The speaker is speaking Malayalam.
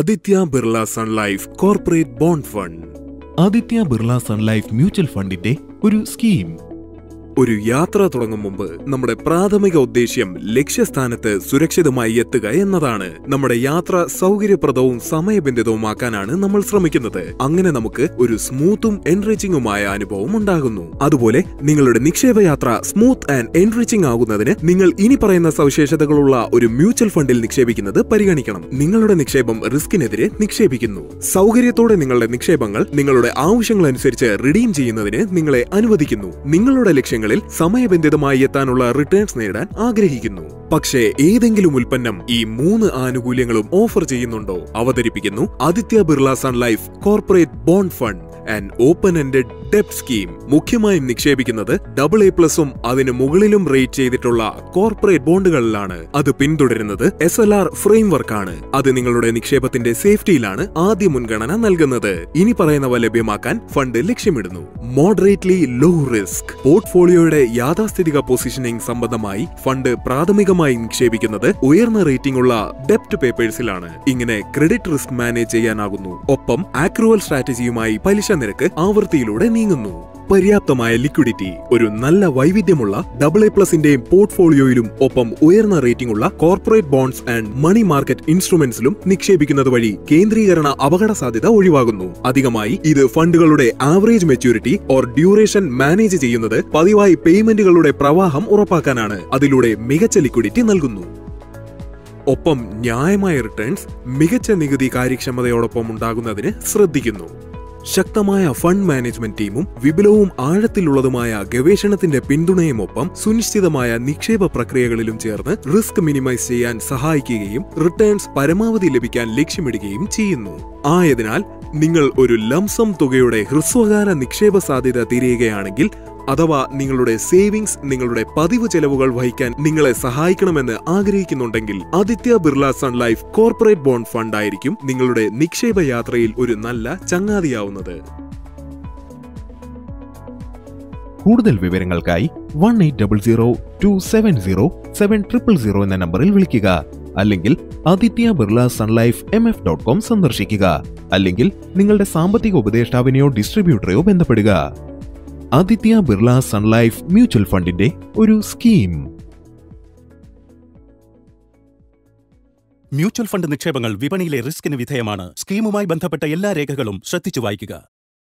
Aditya Birla sun life corporate bond fund Aditya Birla sun life mutual ഫണ്ടിന്റെ ഒരു സ്കീം ഒരു യാത്ര തുടങ്ങും മുമ്പ് നമ്മുടെ പ്രാഥമിക ഉദ്ദേശ്യം ലക്ഷ്യസ്ഥാനത്ത് സുരക്ഷിതമായി എത്തുക എന്നതാണ് നമ്മുടെ യാത്ര സൗകര്യപ്രദവും സമയബന്ധിതവുമാക്കാനാണ് നമ്മൾ ശ്രമിക്കുന്നത് അങ്ങനെ നമുക്ക് ഒരു സ്മൂത്തും എൻറിച്ചിങ്ങുമായ അനുഭവം ഉണ്ടാകുന്നു അതുപോലെ നിങ്ങളുടെ നിക്ഷേപ യാത്ര സ്മൂത്ത് ആൻഡ് എൻറിച്ചിങ് ആകുന്നതിന് നിങ്ങൾ ഇനി പറയുന്ന സവിശേഷതകളുള്ള ഒരു മ്യൂച്വൽ ഫണ്ടിൽ നിക്ഷേപിക്കുന്നത് പരിഗണിക്കണം നിങ്ങളുടെ നിക്ഷേപം റിസ്കിനെതിരെ നിക്ഷേപിക്കുന്നു സൗകര്യത്തോടെ നിങ്ങളുടെ നിക്ഷേപങ്ങൾ നിങ്ങളുടെ ആവശ്യങ്ങളനുസരിച്ച് റിഡീം ചെയ്യുന്നതിന് നിങ്ങളെ അനുവദിക്കുന്നു നിങ്ങളുടെ ലക്ഷ്യങ്ങളിൽ സമയബന്ധിതമായി എത്താനുള്ള റിട്ടേൺസ് നേടാൻ ആഗ്രഹിക്കുന്നു പക്ഷേ ഏതെങ്കിലും ഉൽപ്പന്നം ഈ മൂന്ന് ആനുകൂല്യങ്ങളും ഓഫർ ചെയ്യുന്നുണ്ടോ അവതരിപ്പിക്കുന്നു Aditya Birla sun life corporate bond fund and open ended ഡെപ്റ്റ് സ്കീം മുഖ്യമായും നിക്ഷേപിക്കുന്നത് ഡബിൾ എ പ്ലസും അതിന് മുകളിലും റേറ്റ് ചെയ്തിട്ടുള്ള കോർപ്പറേറ്റ് ബോണ്ടുകളിലാണ് അത് പിന്തുടരുന്നത് എസ് എൽ ആർ ഫ്രെയിംവർക്കാണ് അത് നിങ്ങളുടെ നിക്ഷേപത്തിന്റെ സേഫ്റ്റിയിലാണ് ആദ്യ മുൻഗണന നൽകുന്നത് ഇനി പറയുന്നവ ലഭ്യമാക്കാൻ ഫണ്ട് ലക്ഷ്യമിടുന്നു മോഡറേറ്റ്ലി ലോ റിസ്ക് പോർട്ട്ഫോളിയോയുടെ യാഥാസ്ഥിതിക പൊസിഷനിംഗ് സംബന്ധമായി ഫണ്ട് പ്രാഥമികമായി നിക്ഷേപിക്കുന്നത് ഉയർന്ന റേറ്റിംഗ് ഉള്ള ഡെപ്റ്റ് പേപ്പേഴ്സിലാണ് ഇങ്ങനെ ക്രെഡിറ്റ് റിസ്ക് മാനേജ് ചെയ്യാനാകുന്നു ഒപ്പം ആക്രുവൽ സ്ട്രാറ്റജിയുമായി പലിശ നിരക്ക് ആവൃത്തിയിലൂടെ നീങ്ങുന്നു പര്യാപ്തമായ ലിക്വിഡിറ്റി ഒരു നല്ല വൈവിധ്യമുള്ള ഡബിൾ എ പ്ലസിന്റെയും പോർട്ട്ഫോളിയോയിലും ഒപ്പം ഉയർന്ന റേറ്റിംഗ് ഉള്ള corporate bonds and money market ഇൻസ്ട്രുമെന്റ്സിലും നിക്ഷേപിക്കുന്നത് വഴി കേന്ദ്രീകരണ അപകട സാധ്യത ഒഴിവാകുന്നു അധികമായി ഇത് ഫണ്ടുകളുടെ average maturity or duration manage ചെയ്യുന്നത് പതിവായി പേയ്മെന്റുകളുടെ പ്രവാഹം ഉറപ്പാക്കാനാണ് അതിലൂടെ മികച്ച ലിക്വിഡിറ്റി നൽകുന്നു ഒപ്പം ന്യായമായ റിട്ടേൺസ് മികച്ച നികുതി കാര്യക്ഷമതയോടൊപ്പം ഉണ്ടാകുന്നതിന് ശ്രദ്ധിക്കുന്നു ശക്തമായ ഫണ്ട് മാനേജ്മെന്റ് ടീമും വിപുലവും ആഴത്തിലുള്ളതുമായ ഗവേഷണത്തിന്റെ പിന്തുണയുമൊപ്പം സുനിശ്ചിതമായ നിക്ഷേപ പ്രക്രിയകളിലും ചേർന്ന് റിസ്ക് മിനിമൈസ് ചെയ്യാൻ സഹായിക്കുകയും റിട്ടേൺസ് പരമാവധി ലഭിക്കാൻ ലക്ഷ്യമിടുകയും ചെയ്യുന്നു ആയതിനാൽ നിങ്ങൾ ഒരു ലംസം തുകയുടെ ഹ്രസ്വകാല നിക്ഷേപ സാധ്യത തിരയുകയാണെങ്കിൽ അഥവാ നിങ്ങളുടെ സേവിങ്സ് നിങ്ങളുടെ പതിവ് ചെലവുകൾ വഹിക്കാൻ നിങ്ങളെ സഹായിക്കണമെന്ന് ആഗ്രഹിക്കുന്നുണ്ടെങ്കിൽ Aditya Birla sun life corporate bond fund ആയിരിക്കും നിങ്ങളുടെ നിക്ഷേപ യാത്രയിൽ ഒരു നല്ല ചങ്ങാതിയാവുന്നത് കൂടുതൽ വിവരങ്ങൾക്കായി one eight double zero two seven zero seven triple zero എന്ന നമ്പറിൽ വിളിക്കുക അല്ലെങ്കിൽ Aditya Birla sun life M F dot com സന്ദർശിക്കുക അല്ലെങ്കിൽ നിങ്ങളുടെ സാമ്പത്തിക ഉപദേഷ്ടാവിനെയോ ഡിസ്ട്രിബ്യൂട്ടറെയോ ബന്ധപ്പെടുക Aditya Birla sun life mutual ഫണ്ടിന്റെ ഒരു സ്കീം മ്യൂച്വൽ ഫണ്ട് നിക്ഷേപങ്ങൾ വിപണിയിലെ റിസ്കിന് വിധേയമാണ് സ്കീമുമായി ബന്ധപ്പെട്ട എല്ലാ രേഖകളും ശ്രദ്ധിച്ചു വായിക്കുക